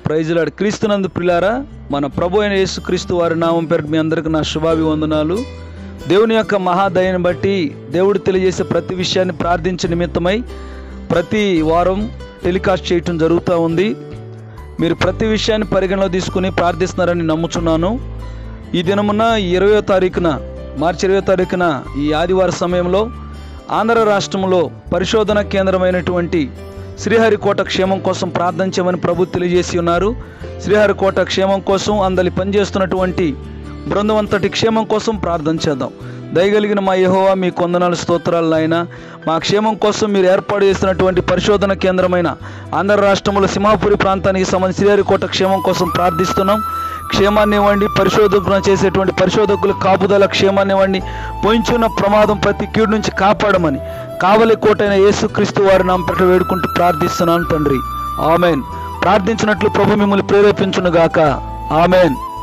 ప్రైజులాడు క్రీస్తునందు ప్రిలారా మన ప్రభు అయిన యేసుక్రీస్తు వారి నామం పేరు మీ అందరికి నా శుభాభివందనాలు దేవుని యొక్క మహాదయని బట్టి దేవుడు తెలియజేసే ప్రతి విషయాన్ని ప్రార్థించే నిమిత్తమై ప్రతి వారం టెలికాస్ట్ చేయటం జరుగుతూ ఉంది మీరు ప్రతి విషయాన్ని పరిగణలో తీసుకుని ప్రార్థిస్తున్నారని నమ్ముచున్నాను ఈ దినమున ఇరవయో తారీఖున మార్చి ఇరవై తారీఖున ఈ ఆదివార సమయంలో ఆంధ్ర రాష్ట్రంలో పరిశోధన కేంద్రమైనటువంటి శ్రీహరికోట క్షేమం కోసం ప్రార్థన చేయమని ప్రభు తెలియజేసి ఉన్నారు శ్రీహరికోట క్షేమం కోసం అందలి పనిచేస్తున్నటువంటి బృందమంతటి క్షేమం కోసం ప్రార్థన చేద్దాం దయగలిగిన మా యెహోవా మీ కొందనాలు స్తోత్రాలు నాయన మా క్షేమం కోసం మీరు ఏర్పాటు చేసినటువంటి పరిశోధన కేంద్రమైన ఆంధ్ర రాష్ట్రంలో సింహాపురి ప్రాంతానికి సంబంధించి శ్రీహరికోట క్షేమం కోసం ప్రార్థిస్తున్నాం క్షేమాన్ని ఇవ్వండి పరిశోధకులను చేసేటువంటి పరిశోధకులు కాపుదల క్షేమాన్ని ఇవ్వండి పొంచున్న ప్రమాదం ప్రతి కీడు నుంచి కాపాడమని కావలి కోటైన యేసుక్రీస్తు వారి నామ పెట్ట వేడుకుంటూ ప్రార్థిస్తున్నాను తండ్రి ఆమెన్ ప్రార్థించినట్లు ప్రభు మిమ్మల్ని ప్రేరేపించును గాక ఆమెన్